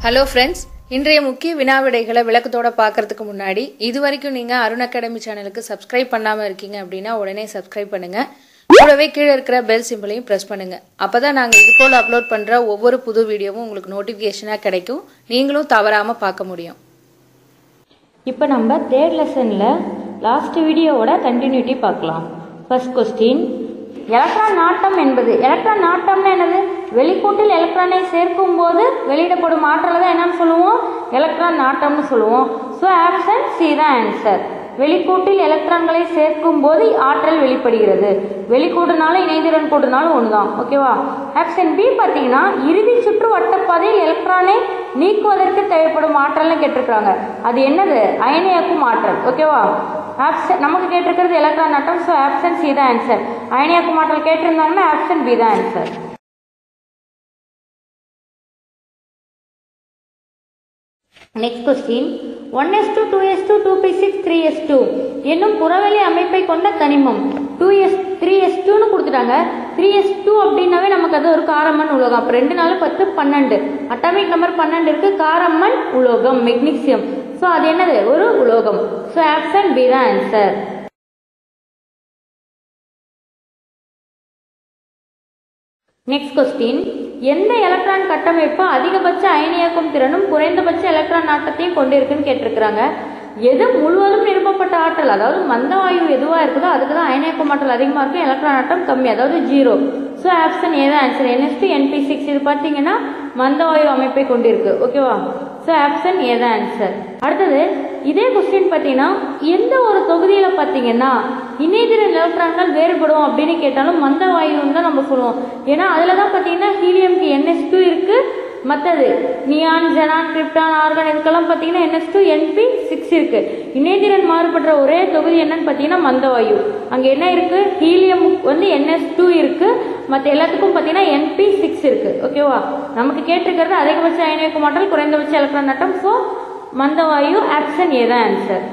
hello friends இன்றைய முக்கிய வினாவிடைகளை விளக்கத்தோட பார்க்கறதுக்கு முன்னாடி இது வரைக்கும் நீங்கள் அருண் அகாடமி சேனலுக்கு சப்ஸ்கிரைப் பண்ணாமல் இருக்கீங்க அப்படின்னா உடனே சப்ஸ்கிரைப் பண்ணுங்கள் கூடவே கீழே இருக்கிற பெல் சிம்பிளையும் ப்ரெஸ் பண்ணுங்கள் அப்போ தான் நாங்கள் இது போல் அப்லோட் பண்ணுற ஒவ்வொரு புது வீடியோவும் உங்களுக்கு நோட்டிஃபிகேஷனாக கிடைக்கும் நீங்களும் தவறாமல் பார்க்க முடியும் இப்போ நம்ம தேர்ட் லெசனில் லாஸ்ட் வீடியோவோட கண்டினியூட்டி பார்க்கலாம் ஃபர்ஸ்ட் கொஸ்டின் எலக்ட்ரான் நாட்டம் என்பது எலக்ட்ரான் நாட்டம்னா என்னது வெளிக்கூட்டில் எலக்ட்ரானை சேர்க்கும் போது வெளியிடப்படும் ஆற்றலை தான் என்னன்னு சொல்லுவோம் எலக்ட்ரான் நாட்டம்னு சொல்லுவோம் ஸோ ஆப்ஷன் சி தான் ஆன்சர் வெளிக்கூட்டில் எலக்ட்ரான்களை சேர்க்கும் போது ஆற்றல் வெளிப்படுகிறது வெளிக்கூடுனால இணைதிறன் கூடுனாலும் ஒன்று தான் ஓகேவா ஆப்ஷன் பி பார்த்தீங்கன்னா இறுதி சுற்று வட்டப்பாதையில் எலக்ட்ரானை நீக்குவதற்கு தேவைப்படும் ஆற்றல்னு கேட்டிருக்காங்க அது என்னது அயனியாக்கும் ஆற்றல் ஓகேவா ஆப்ஷன் நமக்கு கேட்டிருக்கிறது எலக்ட்ரான் ஆட்டம் ஸோ ஆப்ஷன் சி தான் ஆன்சர் அயனியாக்கும் ஆற்றல் கேட்டிருந்தாங்கன்னா ஆப்ஷன் பி தான் answer next question one s two two s two two p six three s two என்னும் புறவெளி அமைப்பை கொண்ட தனிமம் டூ எஸ் த்ரீ எஸ் டூன்னு கொடுத்துட்டாங்க த்ரீ எஸ் டூ அப்படின்னாவே நமக்கு அது ஒரு காரமண் உலோகம் அப்போ ரெண்டு நாலு பத்து பன்னெண்டு அட்டாமிக் நம்பர் பன்னெண்டு இருக்கு காரமண் உலோகம் மெக்னீசியம் ஸோ அது என்னது ஒரு உலோகம் ஸோ ஆப்ஷன் பி தான் ஆன்சர் நெக்ஸ்ட் கொஸ்டின் எந்த எலக்ட்ரான் கட்டமைப்பு அதிகபட்ச அயனியாக்கும் திறனும் குறைந்தபட்ச எலக்ட்ரான் நாட்டத்தையும் கொண்டிருக்குன்னு கேட்டிருக்கிறாங்க எது முழுவதும் நிரப்பப்பட்ட ஆற்றல் அதாவது மந்த வாயு எதுவா இருக்குதோ அதுக்கு தான் அயனியாக்கும் ஆற்றல் அதிகமாக இருக்கும் எலக்ட்ரான் ஆட்டம் கம்மி அதாவது ஜீரோ ஸோ ஆப்ஷன் ஏ தான் answer ns two np six இது பார்த்தீங்கன்னா மந்த வாயு அமைப்பை கொண்டிருக்கு ஓகேவா ஸோ ஆப்ஷன் ஏ தான் ஆன்சர் அடுத்தது இதே கொஸ்டின் பார்த்தீங்கன்னா எந்த ஒரு தொகுதியில் பார்த்தீங்கன்னா இணைதிறன் எலக்ட்ரான்கள் வேறுபடும் அப்படின்னு கேட்டாலும் மந்த வாயுன்னு தான் நம்ம சொல்லுவோம் ஏன்னா அதில் தான் பார்த்தீங்கன்னா ஹீலியம்க்கு என்எஸ் டூ இருக்கு மற்றது நியான் ஜெனான் கிரிப்டான் ஆர்கான் இதுக்கெல்லாம் பார்த்தீங்கன்னா என்எஸ் டூ என்பி சிக்ஸ் இருக்கு இணைதிறன் மாறுபடுற ஒரே தொகுதி என்னன்னு பார்த்தீங்கன்னா மந்தவாயு அங்கே என்ன இருக்கு ஹீலியம் வந்து என்எஸ் டூ இருக்கு மற்ற எல்லாத்துக்கும் பார்த்தீங்கன்னா என்பி சிக்ஸ் இருக்கு ஓகேவா நமக்கு கேட்டிருக்கிறது அதிகபட்ச அயனியக்கு மாற்றல் குறைந்தபட்ச எலக்ட்ரான் நட்டம் ஸோ மந்தவாயு ஆப்ஷன் ஏ தான் ஆன்சர்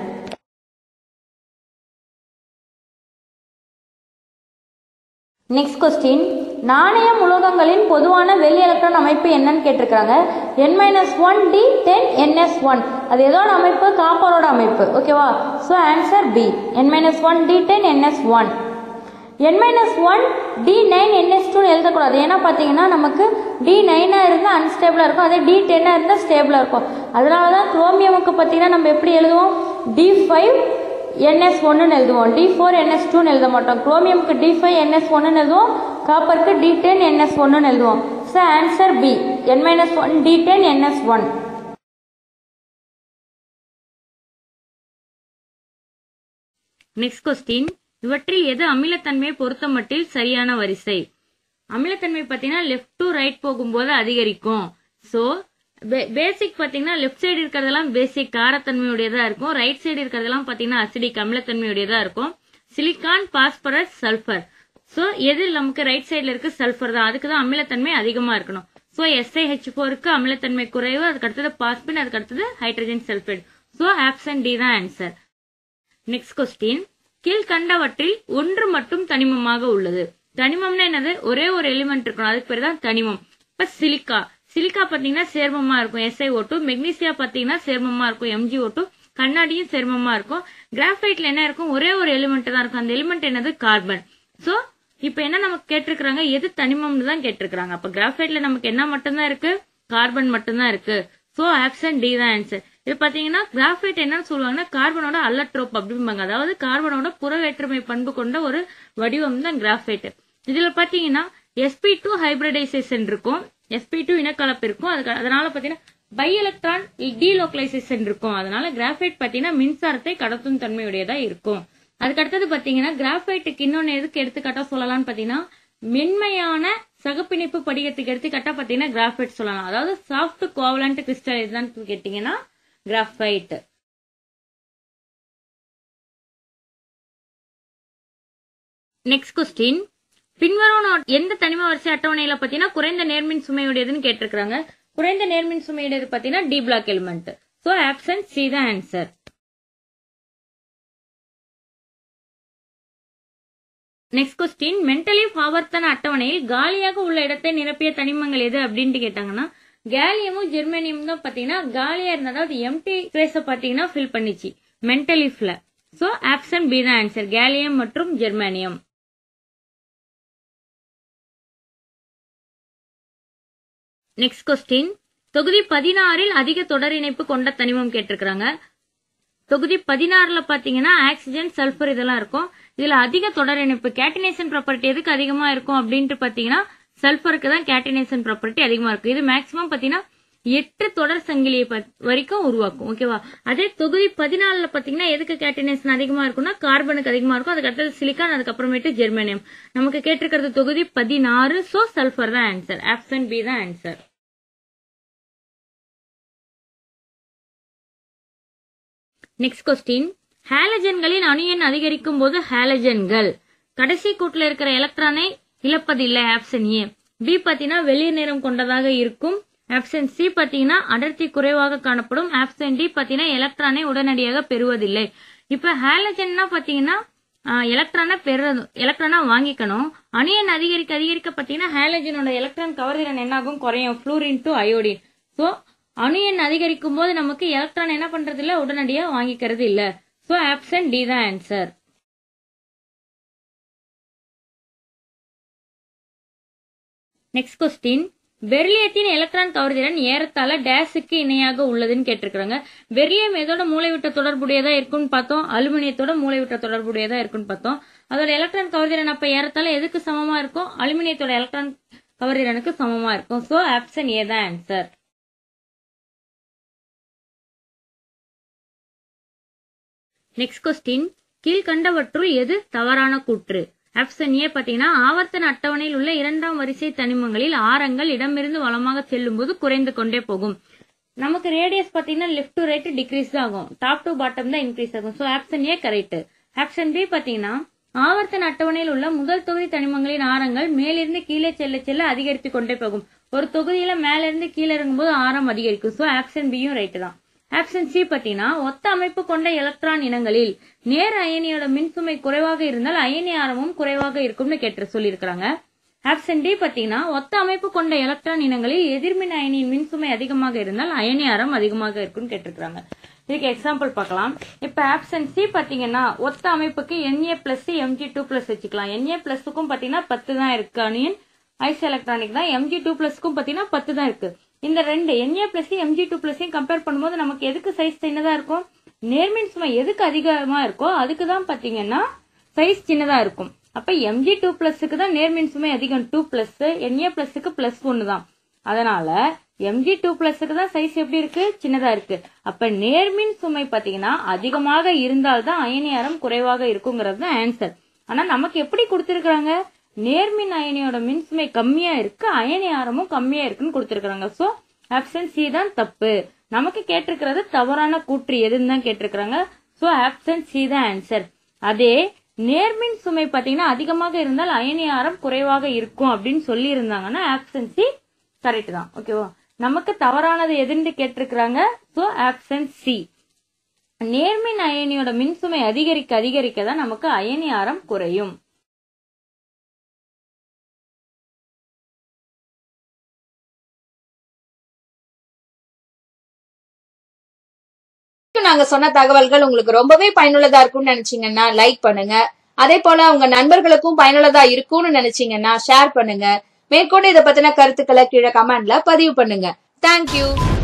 நெக்ஸ்ட் கொஸ்டின் நாணயம் உலோகங்களின் பொதுவான வெளி எலக்ட்ரான் அமைப்பு என்னன்னு கேட்டிருக்காங்க n minus one d ten ns one அது எதோட அமைப்பு காப்பரோட அமைப்பு ஓகேவா so answer B n minus one d ten ns one n minus one d nine ns டூன்னு எழுதக்கூடாது ஏன்னா பார்த்தீங்கன்னா நமக்கு டி நைனாக இருந்தால் அன்ஸ்டேபிளாக இருக்கும் அதே டி டென்னாக இருந்தால் ஸ்டேபிளாக இருக்கும் அதனால தான் குரோமியமுக்கு பார்த்தீங்கன்னா நம்ம எப்படி எழுதுவோம் டி ஃபைவ் என்எஸ் ஒன்றுன்னு எழுதுவோம் டி ஃபோர் என்எஸ் டூன்னு எழுத மாட்டோம் குரோமியம்க்கு டி ஃபைவ் என்எஸ் ஒன்றுன்னு எழுதுவோம் காப்பருக்கு டி டென் என்எஸ் ஒன்றுன்னு எழுதுவோம் so answer B n minus one d ten ns one next question இவற்றில் எது அமிலத்தன்மையை பொறுத்தமட்டில் சரியான வரிசை அமிலத்தன்மை பார்த்தீங்கன்னா லெஃப்ட் டு ரைட் போகும்போது அதிகரிக்கும் ஸோ பேசிக் பார்த்தீங்கன்னா லெஃப்ட் சைடு இருக்கிறதெல்லாம் பேசிக் காரத்தன்மையுடையதா இருக்கும் ரைட் சைடு இருக்கிறதெல்லாம் பார்த்தீங்கன்னா அசிடிக் அமிலத்தன்மையுடையதா இருக்கும் சிலிக்கான் பாஸ்பரஸ் சல்ஃபர் ஸோ எது நமக்கு ரைட் சைடில் இருக்கு சல்ஃபர் தான் அதுக்கு தான் அமிலத்தன்மை அதிகமாக இருக்கணும் ஸோ எஸ்ஐஹெச் ஃபோருக்கு அமிலத்தன்மை குறைவு அதுக்கு அடுத்தது பாஸ்பின் அதுக்கு அடுத்தது hydrogen sulphate so option D தான் ஆன்சர் நெக்ஸ்ட் கொஸ்டின் கீழ்கண்டவற்றில் ஒன்று மட்டும் தனிமமாக உள்ளது தனிமம்னா என்னது ஒரே ஒரு எலிமெண்ட் இருக்கணும் அதுக்கு பேர் தான் தனிமம் இப்ப சிலிக்கா சிலிக்கா பாத்தீங்கன்னா சேர்மமா இருக்கும் எஸ்ஐ ஓட்டு மெக்னீசியா பாத்தீங்கன்னா சேர்மமா இருக்கும் எம்ஜி ஓட்டு கண்ணாடியும் சேர்மமா இருக்கும் கிராஃபைட்ல என்ன இருக்கும் ஒரே ஒரு எலிமெண்ட் தான் இருக்கும் அந்த எலிமெண்ட் என்னது கார்பன் சோ இப்ப என்ன நமக்கு கேட்டிருக்காங்க எது தனிமம்னு தான் கேட்டிருக்காங்க அப்ப கிராஃபைட்ல நமக்கு என்ன மட்டும்தான் இருக்கு கார்பன் மட்டும்தான் இருக்கு சோ ஆப்ஷன் டி தான் ஆன்சர் இது பாத்தீங்கன்னா கிராஃபைட் என்னன்னு சொல்லுவாங்கன்னா கார்பனோட அல்லட்ரோப் அப்படிம்பாங்க அதாவது கார்பனோட புற வேற்றுமை பண்பு கொண்ட ஒரு வடிவம் தான் கிராஃபைட் இதுல பாத்தீங்கன்னா எஸ்பி டூ ஹைபிரிடைசேஷன் இருக்கும் எஸ்பி டூ இனக்கலப்பு இருக்கும் அதுக்கு அதனால பாத்தீங்கன்னா பை எலக்ட்ரான் டீலோக்கலைசேஷன் இருக்கும் அதனால கிராஃபைட் பாத்தீங்கன்னா மின்சாரத்தை கடத்தும் தன்மையுடையதா இருக்கும் அதுக்கு அடுத்தது பாத்தீங்கன்னா கிராஃபைட்டுக்கு இன்னொன்னு எதுக்கு எடுத்துக்காட்டா சொல்லலாம்னு பாத்தீங்கன்னா மென்மையான சகப்பிணைப்பு படிகத்துக்கு எடுத்துக்காட்டா பாத்தீங்கன்னா கிராஃபைட் சொல்லலாம் அதாவது சாஃப்ட் கோவலண்ட் கிறிஸ்டல் இதுதான் கேட்டீங்கன்னா கிராஃபைட் நெக்ஸ்ட் கொஸ்டின் பின்வரும் எந்த தனிம வரிசை அட்டவணையில பாத்தீங்கன்னா குறைந்த நேர்மின் சுமையுடையதுன்னு கேட்டிருக்காங்க குறைந்த நேர்மின் சுமையுடையது பாத்தீங்கன்னா D block element so option C தான் ஆன்சர் நெக்ஸ்ட் கொஸ்டின் மென்டலி ஆவர்த்தன அட்டவணையில் காலியாக உள்ள இடத்தை நிரப்பிய தனிமங்கள் எது அப்படின்ட்டு கேட்டாங்கன்னா கேலியமும் ஜெர்மேனியம் தான் பாத்தீங்கன்னா காலியா இருந்த அதாவது எம்டி ஸ்பேஸ பாத்தீங்கன்னா ஃபில் பண்ணிச்சு மென்டலிஃப்ல சோ ஆப்ஷன் பி தான் ஆன்சர் கேலியம் மற்றும் ஜெர்மானியம் நெக்ஸ்ட் கொஸ்டின் தொகுதி பதினாறில் அதிக தொடர் இணைப்பு கொண்ட தனிமம் கேட்டிருக்கிறாங்க தொகுதி பதினாறுல பாத்தீங்கன்னா ஆக்சிஜன் சல்பர் இதெல்லாம் இருக்கும் இதுல அதிக தொடர் இணைப்பு கேட்டினேஷன் ப்ராப்பர்ட்டி எதுக்கு அதிகமா இருக்கும் அப்படின்ட்டு பாத்தீங்கன்னா சல்பருக்கு தான் கேட்டினேஷன் ப்ராப்பர்ட்டி அதிகமா இருக்கும் இது மேக்சிமம் பாத்தீங்கன்னா எட்டு தொடர் சங்கிலியை பத்- வரைக்கும் உருவாக்கும் ஓகேவா அதே தொகுதி பதினாலுல பாத்தீங்கன்னா எதுக்கு கேட்டினேஷன் அதிகமா இருக்கும்னா கார்பனுக்கு அதிகமா இருக்கும் அதுக்கு அடுத்தது சிலிக்கான் அதுக்கப்புறமேட்டு ஜெர்மேனியம் நமக்கு கேட்டிருக்கிறது தொகுதி பதினாறு சோ சல்பர் தான் ஆன்சர் ஆப்ஷன் பி தான் ஆன்சர் நெக்ஸ்ட் கொஸ்டின் ஹாலஜன்களின் அணு எண் அதிகரிக்கும் போது ஹாலஜன்கள் கடைசி கூட்டுல இருக்கிற எலக்ட்ரானை இழப்பதில்லை ஆப்ஷன் ஏ பி பாத்தீங்கன்னா வெளிர் நிறம் கொண்டதாக இருக்கும் ஆப்ஷன் சி பாத்தீங்கன்னா அடர்த்தி குறைவாக காணப்படும் ஆப்ஷன் டி பாத்தீங்கன்னா எலக்ட்ரானை உடனடியாக பெறுவதில்லை இப்ப ஹாலஜன்னா பாத்தீங்கன்னா எலக்ட்ரானை பெறது எலக்ட்ரானா வாங்கிக்கணும் அணு எண் அதிகரிக்க அதிகரிக்க பாத்தீங்கன்னா ஹாலஜனோட எலக்ட்ரான் கவர்திறன் என்னாகும் குறையும் ஃப்ளூரின் டு அயோடின் சோ அணு எண் அதிகரிக்கும் போது நமக்கு எலக்ட்ரான் என்ன பண்றது இல்ல உடனடியா வாங்கிக்கிறது இல்ல சோ ஆப்ஷன் டி தான் ஆன்சர் நெக்ஸ்ட் கொஸ்டின் பெர்லியத்தின் எலக்ட்ரான் கவர்திறன் ஏறத்தாழ டேஸுக்கு இணையாக உள்ளதுன்னு கேட்டிருக்காங்க பெர்லியம் எதோட மூளைவிட்ட தொடர்புடையதா இருக்குன்னு பார்த்தோம் அலுமினியத்தோட மூளைவிட்ட தொடர்புடையதா இருக்குன்னு பார்த்தோம் அதோட எலக்ட்ரான் கவர்திறன் அப்ப ஏறத்தாழ எதுக்கு சமமா இருக்கும் அலுமினியத்தோட எலக்ட்ரான் கவர்திறனுக்கு சமமா இருக்கும் சோ ஆப்ஷன் ஏ தான் ஆன்சர் நெக்ஸ்ட் கொஸ்டின் கீழ்கண்டவற்றுள் எது தவறான கூற்று ஆப்ஷன் ஏ பாத்தீங்கன்னா ஆவர்த்தன அட்டவணையில் உள்ள இரண்டாம் வரிசை தனிமங்களில் ஆரங்கள் இடமிருந்து வலமாக செல்லும் போது குறைந்து கொண்டே போகும் நமக்கு ரேடியஸ் பாத்தீங்கன்னா லெஃப்ட் டு ரைட் டிக்ரீஸ் தான் ஆகும் டாப் டு பாட்டம் தான் இன்க்ரீஸ் ஆகும் so option A correct option B பாத்தீங்கன்னா ஆவர்த்தன அட்டவணையில் உள்ள முதல் தொகுதி தனிமங்களின் ஆரங்கள் மேலிருந்து கீழே செல்ல செல்ல அதிகரித்து கொண்டே போகும் ஒரு தொகுதியில மேல இருந்து கீழே இறங்கும்போது ஆரம் அதிகரிக்கும் சோ ஆப்ஷன் பியும் ரைட் தான் ஆப்ஷன் சி பாத்தீங்கன்னா ஒத்த அமைப்பு கொண்ட எலக்ட்ரான் இனங்களில் நேர் அயனியோட மின்சுமை குறைவாக இருந்தால் அயனி ஆரமும் குறைவாக இருக்கும்னு கேட்டு சொல்லியிருக்காங்க ஆப்ஷன் டி பாத்தீங்கன்னா ஒத்த அமைப்பு கொண்ட எலக்ட்ரான் இனங்களில் எதிர்மின் அயனியின் மின்சுமை அதிகமாக இருந்தால் அயனி ஆரம் அதிகமாக இருக்கும்னு கேட்டிருக்காங்க இதுக்கு எக்ஸாம்பிள் பார்க்கலாம் இப்ப ஆப்ஷன் சி பாத்தீங்கன்னா ஒத்த அமைப்புக்கு Na plus Mg two plus வச்சுக்கலாம் என்ஏ பிளஸுக்கும் பாத்தீங்கன்னா பத்து தான் இருக்கு அணியன் ஐஸ் எலக்ட்ரானிக் தான் எம்ஜி டூ பிளஸ்க்கும் பாத்தீங்கன்னா பத்து தான் இருக்கு இந்த ரெண்டு என்ஏ பிளஸ் எம்ஜி டூ பிளஸையும் கம்பேர் பண்ணும்போது நமக்கு எதுக்கு சைஸ் சின்னதா இருக்கும் நேர்மின் சுமை எதுக்கு அதிகமா இருக்கோ அதுக்கு தான் பாத்தீங்கன்னா சைஸ் சின்னதா இருக்கும் அப்ப எம்ஜி டூ பிளஸுக்கு தான் நேர்மின் சுமை அதிகம் டூ பிளஸ் என்ஏ பிளஸுக்கு பிளஸ் ஒன்னு தான் அதனால எம்ஜி டூ பிளஸுக்கு தான் சைஸ் எப்படி இருக்கு சின்னதா இருக்கு அப்ப நேர்மின் சுமை பாத்தீங்கன்னா அதிகமாக இருந்தால்தான் அயனியாரம் குறைவாக இருக்குங்கிறது தான் ஆன்சர் ஆனா நமக்கு எப்படி கொடுத்திருக்காங்க நேர்மின் அயனியோட மின்சுமை கம்மியா இருக்கு அயனி ஆரமும் கம்மியா இருக்குன்னு கொடுத்திருக்காங்க சோ ஆப்ஷன் சி தான் தப்பு நமக்கு கேட்டிருக்கிறது தவறான கூற்று எதுன்னு தான் கேட்டிருக்காங்க சோ ஆப்ஷன் சி தான் ஆன்சர் அதே நேர்மின் சுமை பாத்தீங்கன்னா அதிகமாக இருந்தால் அயனி ஆரம் குறைவாக இருக்கும் அப்படின்னு சொல்லி இருந்தாங்கன்னா ஆப்ஷன் சி கரெக்ட் தான் ஓகேவா நமக்கு தவறானது எதுன்னு கேட்டிருக்கிறாங்க சோ ஆப்ஷன் சி நேர்மின் அயனியோட மின்சுமை அதிகரிக்க அதிகரிக்க தான் நமக்கு அயனி ஆரம் குறையும் நாங்க சொன்ன தகவல்கள் உங்களுக்கு ரொம்பவே பயனுள்ளதா இருக்கும்னு நினைச்சீங்கன்னா லைக் பண்ணுங்க அதே போல உங்க நண்பர்களுக்கும் பயனுள்ளதா இருக்கும்னு நினைச்சீங்கன்னா ஷேர் பண்ணுங்க மேற்கொண்டு இதை பத்தின கருத்துக்களை கீழே கமெண்ட்ல பதிவு பண்ணுங்க தேங்க்யூ